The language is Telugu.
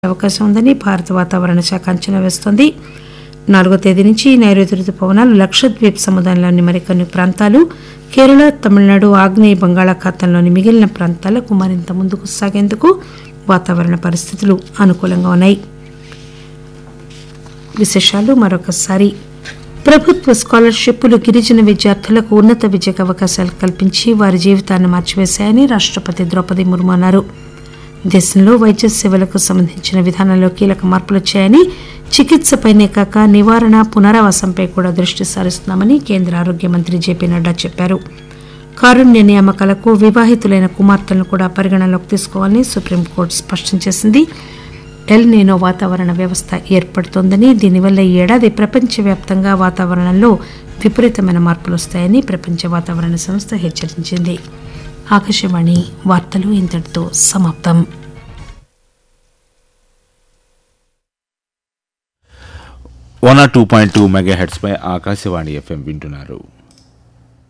అవకాశం ఉందని భారత వాతావరణ శాఖ అంచనా వేస్తోంది నాలుగో తేదీ నుంచి నైరుతి రుతుపవనాలు లక్షద్వీప్ సముదాయంలోని మరికొన్ని ప్రాంతాలు కేరళ తమిళనాడు ఆగ్నేయ బంగాళాఖాతంలోని మిగిలిన ప్రాంతాలకు మరింత ముందుకు సాగేందుకు వాతావరణ పరిస్థితులు అనుకూలంగా ఉన్నాయి విశేషాలు మరొకసారి ప్రభుత్వ స్కాలర్షిప్లు గిరిజన విద్యార్థులకు ఉన్నత విద్యకు అవకాశాలు కల్పించి వారి జీవితాన్ని మార్చివేశాయని రాష్టపతి ద్రౌపది ముర్ము అన్నారు దేశంలో వైద్య సేవలకు సంబంధించిన విధానంలో కీలక మార్పులు వచ్చాయని చికిత్సపైనే కాక నివారణ పునరావాసంపై కూడా దృష్టి సారిస్తున్నామని కేంద్ర ఆరోగ్య మంత్రి జేపీ నడ్డా చెప్పారు కారుణ్య నియామకాలకు వివాహితులైన కుమార్తెలను కూడా పరిగణనలోకి తీసుకోవాలని సుప్రీంకోర్టు స్పష్టం చేసింది ఎల్ నీనో వాతావరణ వ్యవస్థ ఏర్పడుతోందని దీనివల్ల ఈ ఏడాది ప్రపంచవ్యాప్తంగా వాతావరణంలో విపరీతమైన మార్పులు వస్తాయని ప్రపంచ వాతావరణ సంస్థ హెచ్చరించింది ఆకాశవాణి వార్తలు ఇంతటితో సమాప్తం one R two point two mega hertz పై ఆకాశవాణి ఎఫ్ఎం వింటున్నారు